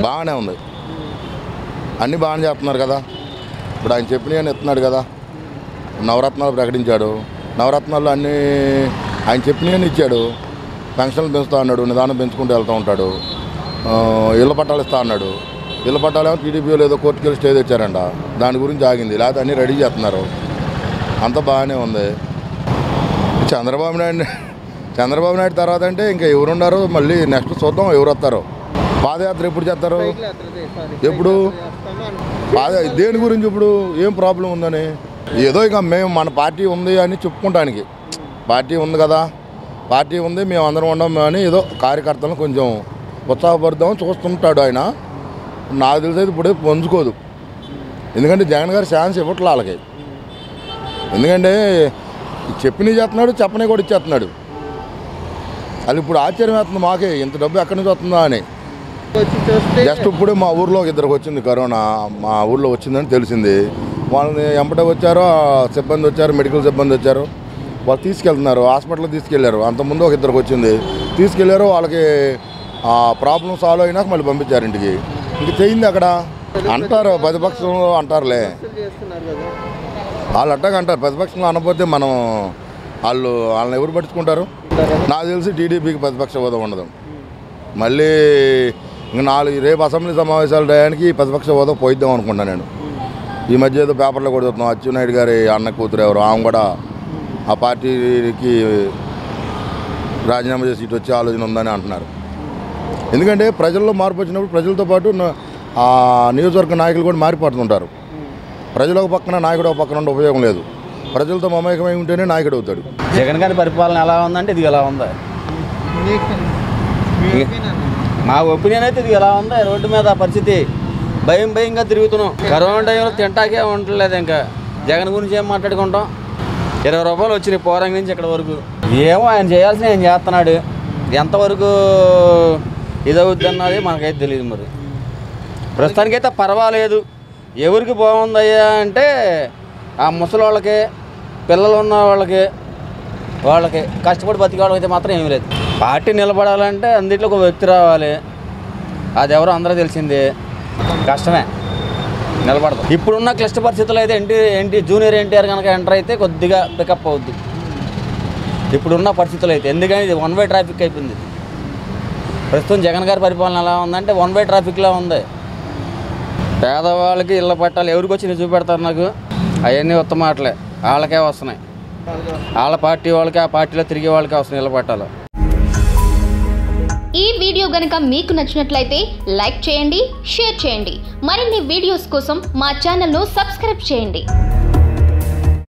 బాగానే ఉంది అన్నీ బాగానే చేస్తున్నారు కదా ఇప్పుడు ఆయన చెప్పినవి ఇస్తున్నాడు కదా నవరత్నాలు ప్రకటించాడు నవరత్నాల్లో అన్నీ ఆయన చెప్పినవి ఇచ్చాడు పెన్షన్లు పెంచుతా అన్నాడు నిదానం పెంచుకుంటూ వెళ్తూ ఉంటాడు ఆ, ఇళ్ళ పట్టాలు ఇస్తా అన్నాడు ఇళ్ళ పట్టాలేమో టీడీపీలో ఏదో కోర్టుకి వెళ్ళి స్టే తెచ్చారంట దాని గురించి ఆగింది లేకపోతే అన్నీ రెడీ చేస్తున్నారు అంతా బాగానే ఉంది చంద్రబాబు నాయుడు చంద్రబాబు నాయుడు తర్వాత అంటే ఇంకా ఎవరున్నారు మళ్ళీ నెక్స్ట్ చూద్దాం ఎవరు వస్తారో పాదయాత్ర ఎప్పుడు చేస్తారు ఎప్పుడు పాద దేని గురించి ఇప్పుడు ఏం ప్రాబ్లం ఉందని ఏదో ఇక మేము మన పార్టీ ఉంది అని చెప్పుకుంటానికి పార్టీ ఉంది కదా పార్టీ ఉంది మేము అందరం ఉండం అని ఏదో కార్యకర్తలను కొంచెం ఉత్సాహపడదాం చూస్తుంటాడు ఆయన నాకు తెలిసేది ఇప్పుడే పొందుకోదు ఎందుకంటే జగన్ గారు ఛాన్స్ ఇవ్వట్లే వాళ్ళకి ఎందుకంటే చెప్పినవి చేస్తున్నాడు చెప్పని కూడా ఇచ్చేస్తున్నాడు అది ఇప్పుడు ఆశ్చర్యం వేస్తుంది మాకే ఇంత డబ్బు ఎక్కడి నుంచి వస్తుందా అని వచ్చి చూస్తే జస్ట్ ఇప్పుడే మా ఊర్లో ఒక ఇద్దరికి వచ్చింది కరోనా మా ఊర్లో వచ్చిందని తెలిసింది వాళ్ళని ఎంపటే వచ్చారో ఆ సిబ్బంది వచ్చారు మెడికల్ సిబ్బంది వచ్చారు వాళ్ళు తీసుకెళ్తున్నారు హాస్పిటల్కి తీసుకెళ్లారు అంతకుముందు ఒక ఇద్దరికి వచ్చింది తీసుకెళ్లారు వాళ్ళకి ఆ ప్రాబ్లం సాల్వ్ అయినాక మళ్ళీ పంపించారు ఇంటికి ఇంక చేయింది అక్కడ అంటారు ప్రతిపక్షంలో అంటారులే వసూలు చేస్తున్నారు కదా వాళ్ళు అట్టగా అంటారు ప్రతిపక్షంలో అనకపోతే మనం వాళ్ళు వాళ్ళని ఎవరు పట్టించుకుంటారు ఉంటారా? నాకు తెలిసి టీడీపీకి ప్రతిపక్ష హోదా ఉండదు మళ్ళీ ఇంక నాలుగు రేపు అసెంబ్లీ సమావేశాల టయానికి ప్రతిపక్ష హోదా పోయిద్దాం అనుకుంటాను నేను ఈ మధ్య ఏదో పేపర్లో కూడా చూస్తున్నాం అచ్చెన్నాయుడు గారి అన్న కూతురు ఎవరు ఆమె కూడా ఆ పార్టీకి రాజీనామా చేసి ఇటు వచ్చే ఆలోచన ఉందని అంటున్నారు ఎందుకంటే ప్రజల్లో మార్పు వచ్చినప్పుడు ప్రజలతో పాటు న- ఆ నియోజకవర్గ నాయకులు కూడా మారిపోతుంటారు ప్రజలు ఒక పక్కన నాయకుడు ఒక పక్కన ఉండే ఉపయోగం లేదు ప్రజలతో మమేకమై ఉంటేనే నాయకుడు అవుతాడు జగన్ గారి పరిపాలన ఎలా ఉందంటే ఇది ఎలా ఉంది మీకు మీ opinion. మా ఒపీనియన్ అయితే ఇది ఎలా ఉంది రోడ్డు మీద ఆ పరిస్థితి భయం భయంగా తిరుగుతున్నాం కరోనా టైంలో తింటాకే ఉండలేదు ఇంకా జగన్ గురించి ఏం మాట్లాడుకుంటాం ఇరవై రూపాయలు వచ్చినాయి పోరంగి నుంచి ఇక్కడ వరకు ఏమో ఆయన చేయాల్సిన ఆయన చేస్తున్నాడు ఎంతవరకు ఇదవుద్ది అన్నది మనకైతే తెలియదు మరి ప్రస్తుతానికైతే పర్వాలేదు ఎవరికి బాగుందయ్యా అంటే ఆ ముసలి వాళ్ళకి పిల్లలు ఉన్న వాళ్ళకి వాళ్ళకి కష్టపడి బతికే వాళ్ళకి అయితే మాత్రం ఏమీ లేదు పార్టీ నిలబడాలంటే అందులో ఒక వ్యక్తి రావాలి అది ఎవరో అందరూ తెలిసిందే కష్టమే నిలబడదు ఇప్పుడున్న క్లిష్ట పరిస్థితులు అయితే ఎన్టీ ఎన్టీ జూనియర్ ఎన్టీఆర్ కనుక ఎంటర్ అయితే కొద్దిగా పికప్ అవుద్ది ఇప్పుడున్న పరిస్థితులు అయితే ఎందుకని ఇది వన్ వే ట్రాఫిక్ అయిపోయింది ప్రస్తుతం జగన్ గారి పరిపాలన ఎలా ఉందంటే వన్ వే ట్రాఫిక్లా ఉంది పేదవాళ్ళకి ఇళ్ళ పట్టాలు ఎవరికి వచ్చి చూపెడతారు నాకు అవన్నీ ఉత్తమ మాటలే వాళ్ళకే వస్తున్నాయి వాళ్ళ పార్టీ వాళ్ళకి ఆ పార్టీలో తిరిగే వాళ్ళకే వస్తున్నాయి ఇళ్ళ పట్టాలు ఈ వీడియో గనక మీకు నచ్చినట్లయితే లైక్ చేయండి షేర్ చేయండి మరిన్ని వీడియోస్ కోసం మా ఛానల్ను సబ్స్క్రైబ్ చేయండి